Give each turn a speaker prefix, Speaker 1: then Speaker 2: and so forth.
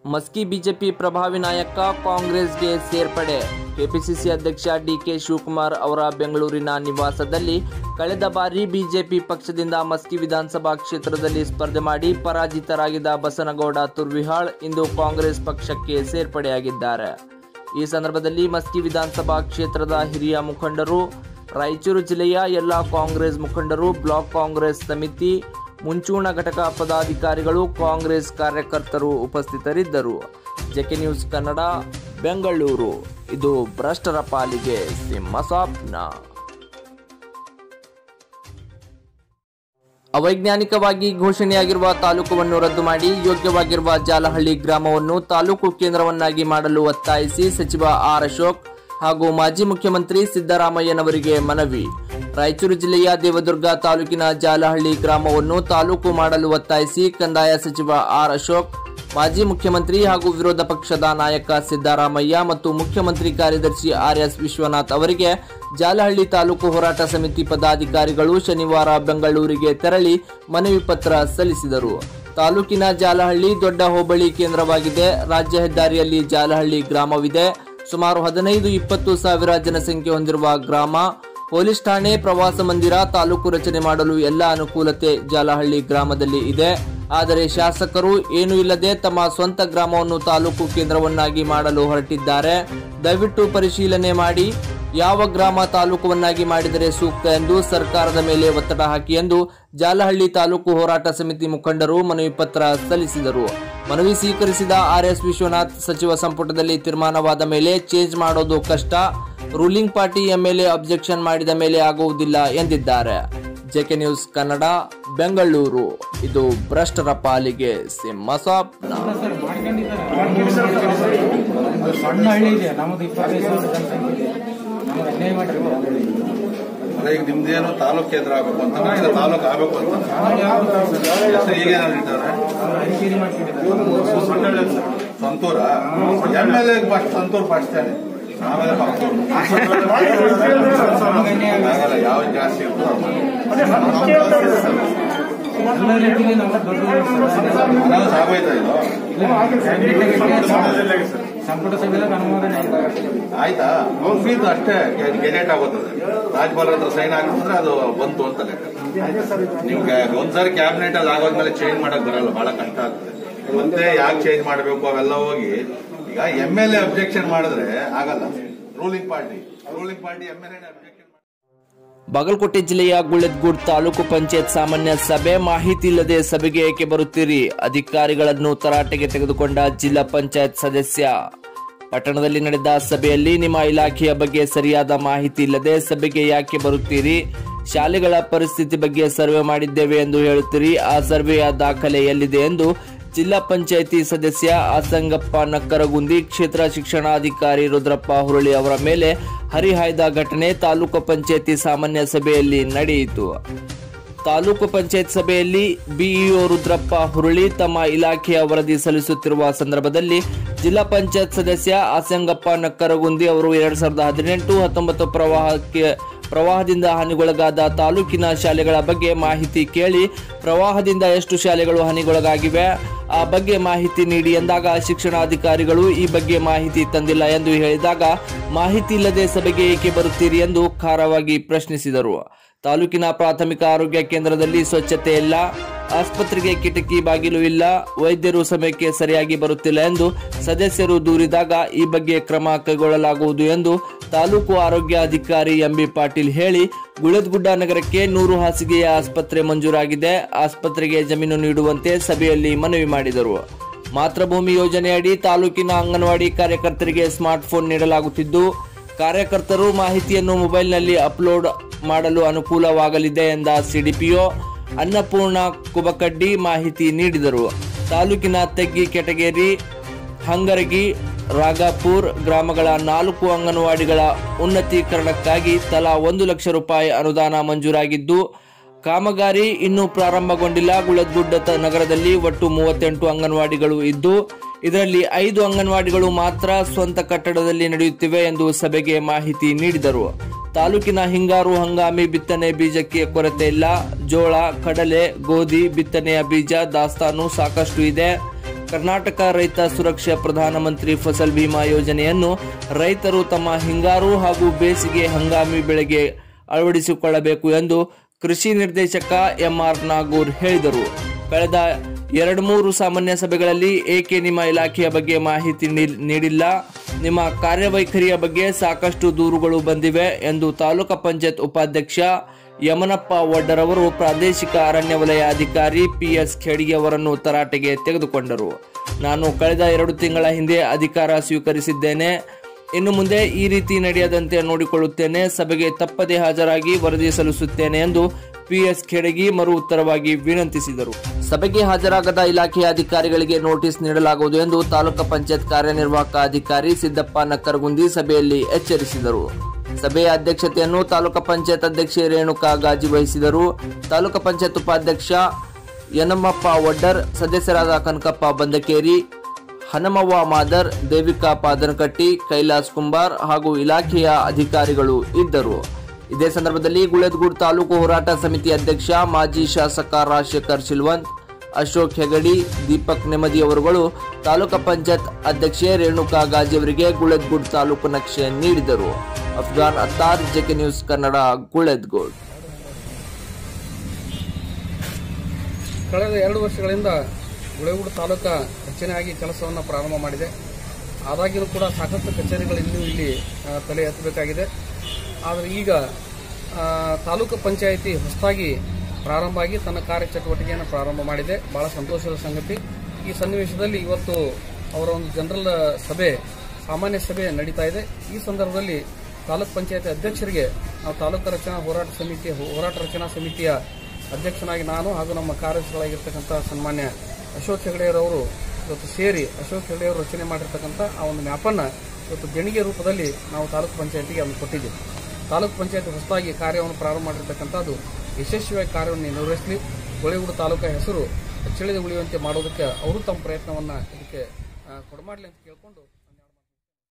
Speaker 1: Maski BJP ಪ್ರಭಾವಿ ನಾಯಕ ಕಾಂಗ್ರೆಸ್ಗೆ ಸೇರ್ಪಡೆ ಕೆಪಿಸಿಸಿ ಅಧ್ಯಕ್ಷ ಡಿಕೆ ಶಿವಕುಮಾರ್ ಅವರ ಬೆಂಗಳೂರಿನ ನಿವಾಸದಲ್ಲಿ ಕಳೆದ ಬಾರಿ ಬಿಜೆಪಿ ಪಕ್ಷದಿಂದ ಮಸ್ಕಿ ವಿಧಾನಸಭಾ ಕ್ಷೇತ್ರದಲ್ಲಿ ಸ್ಪರ್ಧೆ ಮಾಡಿ ಪರಾಜಿತರಾಗಿದ್ದ ಬಸನಗೌಡ ತುರ್ವಿಹಾಳ್ ಇಂದು ಕಾಂಗ್ರೆಸ್ ಪಕ್ಷಕ್ಕೆ ಸೇರ್ಪಡೆಯಾಗಿದ್ದಾರೆ ಈ ಸಂದರ್ಭದಲ್ಲಿ ಮಸ್ಕಿ ವಿಧಾನಸಭಾ ಕ್ಷೇತ್ರದ ಹಿರಿಯ ಮುಖಂಡರು ರಾಯಚೂರು ಜಿಲ್ಲೆಯ ಎಲ್ಲ ಕಾಂಗ್ರೆಸ್ ಮುಖಂಡರು ಬ್ಲಾಕ್ ಕಾಂಗ್ರೆಸ್ ಸಮಿತಿ ಮುಂಚೂಣ ಘಟಕ ಪದಾಧಿಕಾರಿಗಳು ಕಾಂಗ್ರೆಸ್ ಕಾರ್ಯಕರ್ತರು ಉಪಸ್ಥಿತರಿದ್ದರು ಜೆಕೆ ನ್ಯೂಸ್ ಕನ್ನಡ ಬೆಂಗಳೂರು ಇದು ಭ್ರಷ್ಟರ ಪಾಲಿಗೆ ಸಿಂಹ ಸ್ವಪ್ನ ಅವೈಜ್ಞಾನಿಕವಾಗಿ ಘೋಷಣೆಯಾಗಿರುವ ತಾಲೂಕುವನ್ನು ರದ್ದು ಮಾಡಿ ಯೋಗ್ಯವಾಗಿರುವ ಜಾಲಹಳ್ಳಿ ಗ್ರಾಮವನ್ನು ತಾಲೂಕು ಕೇಂದ್ರವನ್ನಾಗಿ ಮಾಡಲು ಒತ್ತಾಯಿಸಿ ಸಚಿವ ಆರ್ ಅಶೋಕ್ ಹಾಗೂ ಮಾಜಿ ಮುಖ್ಯಮಂತ್ರಿ ಸಿದ್ದರಾಮಯ್ಯನವರಿಗೆ ಮನವಿ ರಾಯಚೂರು ಜಿಲ್ಲೆಯ ದೇವದುರ್ಗ ತಾಲೂಕಿನ ಜಾಲಹಳ್ಳಿ ಗ್ರಾಮವನ್ನು ತಾಲೂಕು ಮಾಡಲು ಒತ್ತಾಯಿಸಿ ಕಂದಾಯ ಸಚಿವ ಆರ್ ಅಶೋಕ್ ಮಾಜಿ ಮುಖ್ಯಮಂತ್ರಿ ಹಾಗೂ ವಿರೋಧ ಪಕ್ಷದ ನಾಯಕ ಸಿದ್ದರಾಮಯ್ಯ ಮತ್ತು ಮುಖ್ಯಮಂತ್ರಿ ಕಾರ್ಯದರ್ಶಿ ಆರ್ ಎಸ್ ವಿಶ್ವನಾಥ್ ಅವರಿಗೆ ಜಾಲಹಳ್ಳಿ ತಾಲೂಕು ಹೋರಾಟ ಸಮಿತಿ ಪದಾಧಿಕಾರಿಗಳು ಶನಿವಾರ ಬೆಂಗಳೂರಿಗೆ ತೆರಳಿ ಮನವಿ ಪತ್ರ ಸಲ್ಲಿಸಿದರು ತಾಲೂಕಿನ ಜಾಲಹಳ್ಳಿ ದೊಡ್ಡ ಹೋಬಳಿ ಕೇಂದ್ರವಾಗಿದೆ ರಾಜ್ಯ ಹೆದ್ದಾರಿಯಲ್ಲಿ ಜಾಲಹಳ್ಳಿ ಗ್ರಾಮವಿದೆ ಸುಮಾರು ಹದಿನೈದು ಇಪ್ಪತ್ತು ಸಾವಿರ ಜನಸಂಖ್ಯೆ ಹೊಂದಿರುವ ಗ್ರಾಮ ಪೊಲೀಸ್ ಠಾಣೆ ಪ್ರವಾಸ ಮಂದಿರ ತಾಲೂಕು ರಚನೆ ಮಾಡಲು ಎಲ್ಲ ಅನುಕೂಲತೆ ಜಾಲಹಳ್ಳಿ ಗ್ರಾಮದಲ್ಲಿ ಇದೆ ಆದರೆ ಶಾಸಕರು ಏನೂ ಇಲ್ಲದೆ ತಮ್ಮ ಸ್ವಂತ ಗ್ರಾಮವನ್ನು ತಾಲೂಕು ಕೇಂದ್ರವನ್ನಾಗಿ ಮಾಡಲು ಹೊರಟಿದ್ದಾರೆ ದಯವಿಟ್ಟು ಪರಿಶೀಲನೆ ಮಾಡಿ ಯಾವ ಗ್ರಾಮ ತಾಲೂಕುವನ್ನಾಗಿ ಮಾಡಿದರೆ ಸೂಕ್ತ ಎಂದು ಸರ್ಕಾರದ ಮೇಲೆ ಒತ್ತಡ ಹಾಕಿ ಎಂದು ಜಾಲಹಳ್ಳಿ ತಾಲೂಕು ಹೋರಾಟ ಸಮಿತಿ ಮುಖಂಡರು ಮನವಿ ಪತ್ರ ಸಲ್ಲಿಸಿದರು ಮನವಿ ಸ್ವೀಕರಿಸಿದ ಆರ್ ಎಸ್ ವಿಶ್ವನಾಥ್ ಸಚಿವ ಸಂಪುಟದಲ್ಲಿ ತೀರ್ಮಾನವಾದ ಮೇಲೆ ಚೇಂಜ್ ಮಾಡೋದು ಕಷ್ಟ ರೂಲಿಂಗ್ ಪಾರ್ಟಿ ಎಂಎಲ್ಎ ಅಬ್ಜೆಕ್ಷನ್ ಮಾಡಿದ ಮೇಲೆ ಆಗುವುದಿಲ್ಲ ಎಂದಿದ್ದಾರೆ ಜೆಕೆ ನ್ಯೂಸ್ ಕನ್ನಡ ಬೆಂಗಳೂರು ಇದು ಭ್ರಷ್ಟರ ಪಾಲಿಗೆ ಸಿಂಹ ಸ್ವಪ್ನ
Speaker 2: ಸರ್ ಮಾಡ್ಕೊಂಡಿದ್ದಾರೆ ಒಂದು ಸಣ್ಣ ಹಳ್ಳಿ ಇದೆ ನಮ್ಮದು ಇಪ್ಪತ್ತೈದು ಸಾವಿರ ಜನಸಂಖ್ಯೆ ಇದೆ ನಮಗೆ ಅನ್ಯಾಯ ಮಾಡಿರ್ಬೋದು
Speaker 3: ಅಲ್ಲ ಈಗ ನಿಮ್ದೇನು ತಾಲೂಕ್ ಕೇಂದ್ರ ಆಗ್ಬೇಕು ಅಂತ ಇಲ್ಲ ತಾಲೂಕ್ ಆಗ್ಬೇಕು ಅಂತ ಹೆಸರು ಈಗ ಹೇಳಿದ್ದಾರೆ
Speaker 2: ಅರಿಕೇರಿ ಮಾಡ್ಕೊಂಡಿದ್ದಾರೆ
Speaker 3: ಸಂತೂರ ಎಮ್ ಎಲ್ ಎ ಸಂತೂರ್ ಪಾಡ್ತಾನೆ ಆಮೇಲೆ ಮಕ್ಕಳು
Speaker 2: ನಮಗೆ ಅನ್ಯಾಯ ಆಗಿದೆ.
Speaker 3: ಆಗಲ್ಲ ಯಾವ ಜಾಸ್ತಿ ಇರ್ತೋ ಅದು ಮಾಡಿ.
Speaker 2: ಎಲ್ಲ ರೀತಿಯಲ್ಲಿ ನಮ್ಮ ದೊಡ್ಡ
Speaker 3: ಅನಾಹುತ ಆಗೋಯ್ತಾ ಇದು
Speaker 2: ಸಂಪುಟ ಸಭೆದಾಗ ಅನುಮೋದನೆ ಆಗಿದೆ.
Speaker 3: ಆಯ್ತಾ ಮುಗೀತು ಅಷ್ಟೇ ಗೆಜೆಟ್ ಆಗೋತದೆ ರಾಜ್ಯಪಾಲ ಹತ್ರ ಸೈನ್ ಹಾಕಿದ್ರೆ ಅದು ಬಂತು ಅಂತ ಲೆಕ್ಕ ನೀವು ಕ್ಯಾ- ಒಂದ್ಸರಿ ಕ್ಯಾಬಿನೆಟ್ ಅಲ್ಲಿ ಆಗೋದ್ಮೇಲೆ ಚೇಂಜ್ ಮಾಡಕ್ ಬರಲ್ಲ ಬಹಳ ಕಷ್ಟ ಆಗ್ತದೆ ಮತ್ತೆ ಯಾಕೆ ಚೇಂಜ್ ಮಾಡಬೇಕು ಅವೆಲ್ಲ ಹೋಗಿ ಈಗ ಎಂ ಎಲ್ ಎ ಅಬ್ಜೆಕ್ಷನ್ ಮಾಡಿದ್ರೆ ಆಗಲ್ಲ ruling party ruling party M L A objection
Speaker 1: Bagalkote ಜಿಲ್ಲೆಯ ಗುಳೆದ್ಗೂಡ್ ತಾಲೂಕು ಪಂಚಾಯತ್ ಸಾಮಾನ್ಯ ಸಭೆ ಮಾಹಿತಿ ಇಲ್ಲದೆ ಸಭೆಗೆ ಏಕೆ ಬರುತ್ತೀರಿ ಅಧಿಕಾರಿಗಳನ್ನು ತರಾಟೆಗೆ ತೆಗೆದುಕೊಂಡ ಜಿಲ್ಲಾ ಪಂಚಾಯತ್ ಸದಸ್ಯ ಪಟ್ಟಣದಲ್ಲಿ ನಡೆದ ಸಭೆಯಲ್ಲಿ ನಿಮ್ಮ ಇಲಾಖೆಯ ಬಗ್ಗೆ ಸರಿಯಾದ ಮಾಹಿತಿ ಇಲ್ಲದೆ ಸಭೆಗೆ ಯಾಕೆ ಬರುತ್ತೀರಿ ಶಾಲೆಗಳ ಪರಿಸ್ಥಿತಿ ಬಗ್ಗೆ ಸರ್ವೆ ಮಾಡಿದ್ದೇವೆ ಎಂದು ಹೇಳುತ್ತೀರಿ ಆ ಸರ್ವೆಯ ದಾಖಲೆ ಎಲ್ಲಿದೆ ಎಂದು ಜಿಲ್ಲಾ ಪಂಚಾಯಿತಿ ಸದಸ್ಯ ಆಸಂಗಪ್ಪ ನಕ್ಕರಗುಂದಿ ಕ್ಷೇತ್ರ ಶಿಕ್ಷಣಾಧಿಕಾರಿ ರುದ್ರಪ್ಪ ಹುರುಳಿ ಅವರ ಮೇಲೆ ಹರಿಹಾಯ್ದ ಘಟನೆ ತಾಲೂಕು ಪಂಚಾಯಿತಿ ಸಾಮಾನ್ಯ ಸಭೆಯಲ್ಲಿ ನಡೆಯಿತು ತಾಲೂಕು ಪಂಚಾಯತ್ ಸಭೆಯಲ್ಲಿ ಬಿಇಒ ರುದ್ರಪ್ಪ ಹುರುಳಿ ತಮ್ಮ ಇಲಾಖೆಯ ವರದಿ ಸಲ್ಲಿಸುತ್ತಿರುವ ಸಂದರ್ಭದಲ್ಲಿ ಜಿಲ್ಲಾ ಪಂಚಾಯತ್ ಸದಸ್ಯ ಆಸಂಗಪ್ಪ ನಕ್ಕರಗುಂದಿ ಅವರು ಎರಡ್ ಸಾವಿರದ ಹದಿನೆಂಟು ಹತ್ತೊಂಬತ್ತು ಪ್ರವಾಹಕ್ಕೆ ಪ್ರವಾಹದಿಂದ ಹಾನಿಗೊಳಗಾದ ತಾಲೂಕಿನ ಶಾಲೆಗಳ ಬಗ್ಗೆ ಮಾಹಿತಿ ಕೇಳಿ ಪ್ರವಾಹದಿಂದ ಎಷ್ಟು ಶಾಲೆಗಳು ಹಾನಿಗೊಳಗಾಗಿವೆ ಆ ಬಗ್ಗೆ ಮಾಹಿತಿ ನೀಡಿ ಎಂದಾಗ ಶಿಕ್ಷಣಾಧಿಕಾರಿಗಳು ಈ ಬಗ್ಗೆ ಮಾಹಿತಿ ತಂದಿಲ್ಲ ಎಂದು ಹೇಳಿದಾಗ ಮಾಹಿತಿ ಇಲ್ಲದೆ ಸಭೆಗೆ ಏಕೆ ಬರುತ್ತೀರಿ ಎಂದು ಖಾರವಾಗಿ ಪ್ರಶ್ನಿಸಿದರು ತಾಲೂಕಿನ ಪ್ರಾಥಮಿಕ ಆರೋಗ್ಯ ಕೇಂದ್ರದಲ್ಲಿ ಸ್ವಚ್ಛತೆ ಇಲ್ಲ ಆಸ್ಪತ್ರೆಗೆ ಕಿಟಕಿ ಬಾಗಿಲು ಇಲ್ಲ ವೈದ್ಯರು ಸಮಯಕ್ಕೆ ಸರಿಯಾಗಿ ಬರುತ್ತಿಲ್ಲ ಎಂದು ಸದಸ್ಯರು ದೂರಿದಾಗ ಈ ಬಗ್ಗೆ ಕ್ರಮ ಕೈಗೊಳ್ಳಲಾಗುವುದು ಎಂದು ತಾಲೂಕು ಆರೋಗ್ಯ ಅಧಿಕಾರಿ ಎಂಬಿ ಪಾಟೀಲ್ ಹೇಳಿ ಗುಳದ್ಗುಡ್ಡ ನಗರಕ್ಕೆ ನೂರು ಹಾಸಿಗೆಯ ಆಸ್ಪತ್ರೆ ಮಂಜೂರಾಗಿದೆ ಆಸ್ಪತ್ರೆಗೆ ಜಮೀನು ನೀಡುವಂತೆ ಸಭೆಯಲ್ಲಿ ಮನವಿ ಮಾಡಿದರು ಮಾತೃಭೂಮಿ ಯೋಜನೆಯಡಿ ತಾಲೂಕಿನ ಅಂಗನವಾಡಿ ಕಾರ್ಯಕರ್ತರಿಗೆ ಸ್ಮಾರ್ಟ್ಫೋನ್ ನೀಡಲಾಗುತ್ತಿದ್ದು ಕಾರ್ಯಕರ್ತರು ಮಾಹಿತಿಯನ್ನು ಮೊಬೈಲ್ನಲ್ಲಿ ಅಪ್ಲೋಡ್ ಮಾಡಲು ಅನುಕೂಲವಾಗಲಿದೆ ಎಂದ ಸಿಡಿಪಿಒ ಅನ್ನಪೂರ್ಣ ಕುಬಕಡ್ಡಿ ಮಾಹಿತಿ ನೀಡಿದರು ತಾಲೂಕಿನ ತೆಗ್ಗಿ ಕೆಟಗೇರಿ ಹಂಗರಗಿ ರಾಗಾಪುರ್ ಗ್ರಾಮಗಳ ನಾಲ್ಕು ಅಂಗನವಾಡಿಗಳ ಉನ್ನತೀಕರಣಕ್ಕಾಗಿ ತಲಾ ಒಂದು ಲಕ್ಷ ರೂಪಾಯಿ ಅನುದಾನ ಮಂಜೂರಾಗಿದ್ದು ಕಾಮಗಾರಿ ಇನ್ನೂ ಪ್ರಾರಂಭಗೊಂಡಿಲ್ಲ ಗುಳದ್ಗುಡ್ಡ ತ- ನಗರದಲ್ಲಿ ಒಟ್ಟು ಮೂವತ್ತೆಂಟು ಅಂಗನವಾಡಿಗಳು ಇದ್ದು ಇದರಲ್ಲಿ ಐದು ಅಂಗನವಾಡಿಗಳು ಮಾತ್ರ ಸ್ವಂತ ಕಟ್ಟಡದಲ್ಲಿ ನಡೆಯುತ್ತಿವೆ ಎಂದು ಸಭೆಗೆ ಮಾಹಿತಿ ನೀಡಿದರು ತಾಲೂಕಿನ ಹಿಂಗಾರು ಹಂಗಾಮಿ ಬಿತ್ತನೆ ಬೀಜಕ್ಕೆ ಕೊರತೆ ಇಲ್ಲ ಜೋಳ ಕಡಲೆ ಗೋಧಿ ಬಿತ್ತನೆಯ ಬೀಜ ದಾಸ್ತಾನು ಸಾಕಷ್ಟು ಇದೆ ಕರ್ನಾಟಕ ರೈತ ಸುರಕ್ಷಾ ಪ್ರಧಾನಮಂತ್ರಿ ಫಸಲ್ ಬಿಮಾ ಯೋಜನೆಯನ್ನು ರೈತರು ತಮ್ಮ ಹಿಂಗಾರು ಹಾಗೂ ಬೇಸಿಗೆ ಹಂಗಾಮಿ ಬೆಳೆಗೆ ಅಳವಡಿಸಿಕೊಳ್ಳಬೇಕು ಎಂದು ಕೃಷಿ ನಿರ್ದೇಶಕ ಎಂಆರ್ ನಾಗೂರ್ ಹೇಳಿದರು ಕಳೆದ ಎರಡು ಮೂರು ಸಾಮಾನ್ಯ ಸಭೆಗಳಲ್ಲಿ ಏಕೆ ನಿಮ್ಮ ಇಲಾಖೆಯ ಬಗ್ಗೆ ಮಾಹಿತಿ ನೀ- ನೀಡಿಲ್ಲ ನಿಮ್ಮ ಕಾರ್ಯವೈಖರಿಯ ಬಗ್ಗೆ ಸಾಕಷ್ಟು ದೂರುಗಳು ಬಂದಿವೆ ಎಂದು ತಾಲೂಕು ಪಂಚಾಯತ್ ಉಪಾಧ್ಯಕ್ಷ ಯಮನಪ್ಪ ವಡ್ಡರ್ ಅವರು ಪ್ರಾದೇಶಿಕ ಅರಣ್ಯ ವಲಯ ಅಧಿಕಾರಿ ಪಿಎಸ್ ಖೇಡಿಗೆ ಅವರನ್ನು ತರಾಟೆಗೆ ತೆಗೆದುಕೊಂಡರು ನಾನು ಕಳೆದ ಎರಡು ತಿಂಗಳ ಹಿಂದೆ ಅಧಿಕಾರ ಸ್ವೀಕರಿಸಿದ್ದೇನೆ ಇನ್ನು ಮುಂದೆ ಈ ರೀತಿ ನಡೆಯದಂತೆ ನೋಡಿಕೊಳ್ಳುತ್ತೇನೆ ಸಭೆಗೆ ತಪ್ಪದೇ ಹಾಜರಾಗಿ ವರದಿ ಸಲ್ಲಿಸುತ್ತೇನೆ ಎಂದು ಪಿಎಸ್ ಖೇಡಗಿ ಮರು ಉತ್ತರವಾಗಿ ವಿನಂತಿಸಿದರು ಸಭೆಗೆ ಹಾಜರಾಗದ ಇಲಾಖೆಯ ಅಧಿಕಾರಿಗಳಿಗೆ ನೋಟಿಸ್ ನೀಡಲಾಗುವುದು ಎಂದು ತಾಲೂಕು ಪಂಚಾಯತ್ ಕಾರ್ಯನಿರ್ವಾಹಕ ಅಧಿಕಾರಿ ಸಿದ್ದಪ್ಪ ನಕ್ಕರಗುಂದಿ ಸಭೆಯಲ್ಲಿ ಎಚ್ಚರಿಸಿದರು ಸಭೆಯ ಅಧ್ಯಕ್ಷತೆಯನ್ನು ತಾಲೂಕು ಪಂಚಾಯತ್ ಅಧ್ಯಕ್ಷೆ ರೇಣುಕಾ ಗಾಜಿ ವಹಿಸಿದರು ತಾಲೂಕು ಪಂಚಾಯತ್ ಉಪಾಧ್ಯಕ್ಷ ಯನಮಪ್ಪ ವಡ್ಡರ್ ಸದಸ್ಯರಾದ ಕನಕಪ್ಪ ಬಂದಕೇರಿ ಹನುಮವ್ವ ಮಾದರ್ ದೇವಿಕಾ ಪಾದನಕಟ್ಟಿ ಕೈಲಾಸ್ ಕುಂಬಾರ್ ಹಾಗೂ ಇಲಾಖೆಯ ಅಧಿಕಾರಿಗಳು ಇದ್ದರು ಇದೇ ಸಂದರ್ಭದಲ್ಲಿ ಗುಳೇದ್ಗೂಡ್ ತಾಲೂಕು ಹೋರಾಟ ಸಮಿತಿ ಅಧ್ಯಕ್ಷ ಮಾಜಿ ಶಾಸಕ ರಾಜಶೇಖರ್ ಶಿಲ್ವಂತ್ ಅಶೋಕ್ ಹೆಗಡಿ ದೀಪಕ್ ನೆಮ್ಮದಿ ಅವರುಗಳು ತಾಲೂಕು ಪಂಚಾಯತ್ ಅಧ್ಯಕ್ಷೆ ರೇಣುಕಾ ಗಾಜಿ ಅವರಿಗೆ ಗುಳೇದ್ಗೂಡ್ ತಾಲೂಕು ನಕ್ಷೆ ನೀಡಿದರು ಅಫ್ಘಾನ್ ಅತ್ತಾರ್ ಜೆಕೆ ನ್ಯೂಸ್ ಕನ್ನಡ ಗುಳೇದ್ಗೂಡ್
Speaker 4: ಕಳೆದ ಎರಡು ವರ್ಷಗಳಿಂದ ಗುಳೇಗೂಡು ತಾಲೂಕ ರಚನೆಯಾಗಿ ಕೆಲಸವನ್ನು ಪ್ರಾರಂಭ ಮಾಡಿದೆ ಆದಾಗ್ಯೂ ಕೂಡ ಸಾಕಷ್ಟು ಕಚೇರಿಗಳು ಇನ್ನೂ ಇಲ್ಲಿ ಆ, ತಲೆ ಎತ್ತಬೇಕಾಗಿದೆ ಆದರೆ ಈಗ ಆ, ತಾಲೂಕು ಪಂಚಾಯಿತಿ ಹೊಸದಾಗಿ ಪ್ರಾರಂಭ ಆಗಿ ತನ್ನ ಕಾರ್ಯಚಟುವಟಿಕೆಯನ್ನು ಪ್ರಾರಂಭ ಮಾಡಿದೆ ಬಹಳ ಸಂತೋಷದ ಸಂಗತಿ ಈ ಸನ್ನಿವೇಶದಲ್ಲಿ ಇವತ್ತು ಅವರ ಒಂದು ಜನರಲ್ ಸಭೆ ಸಾಮಾನ್ಯ ಸಭೆ ನಡೀತಾ ಇದೆ ಈ ಸಂದರ್ಭದಲ್ಲಿ ತಾಲೂಕ್ ಪಂಚಾಯತಿ ಅಧ್ಯಕ್ಷರಿಗೆ ನಾವು ತಾಲೂಕು ರಚನಾ ಹೋರಾಟ ಸಮಿತಿಯ ಹೋರಾಟ ರಚನಾ ಸಮಿತಿಯ ಅಧ್ಯಕ್ಷನಾಗಿ ನಾನು ಹಾಗೂ ನಮ್ಮ ಕಾರ್ಯದರ್ಶಿಗಳಾಗಿರ್ತಕ್ಕಂಥ ಸನ್ಮಾನ್ಯ ಅಶೋಕ್ ಹೆಗಡೆಯರವರು ಇವತ್ತು ಸೇರಿ ಅಶೋಕ್ ಹೆಗಡೆಯವರು ರಚನೆ ಮಾಡಿರ್ತಕ್ಕಂಥ ಆ ಒಂದು ಮ್ಯಾಪನ್ನ ಇವತ್ತು ದೇಣಿಗೆ ರೂಪದಲ್ಲಿ ನಾವು ತಾಲೂಕು ಪಂಚಾಯತಿಗೆ ಅದನ್ನು ಕೊಟ್ಟಿದ್ದೀವಿ ತಾಲೂಕು ಪಂಚಾಯತ್ ಹೊಸದಾಗಿ ಕಾರ್ಯವನ್ನು ಪ್ರಾರಂಭ ಮಾಡಿರ್ತಕ್ಕಂಥದ್ದು ಯಶಸ್ವಿಯಾಗಿ ಕಾರ್ಯವನ್ನು ನಿರ್ವಹಿಸಲಿ ಹೊಳೆಗೂಡು ತಾಲೂಕಾ ಹೆಸರು ಚಿಳಿದು ಉಳಿಯುವಂತೆ ಮಾಡೋದಕ್ಕೆ ಅವರು ತಮ್ಮ ಪ್ರಯತ್ನವನ್ನು ಇದಕ್ಕೆ ಆ, ಕೊಡಮಾಡಲಿ ಅಂತ ಕೇಳಿಕೊಂಡು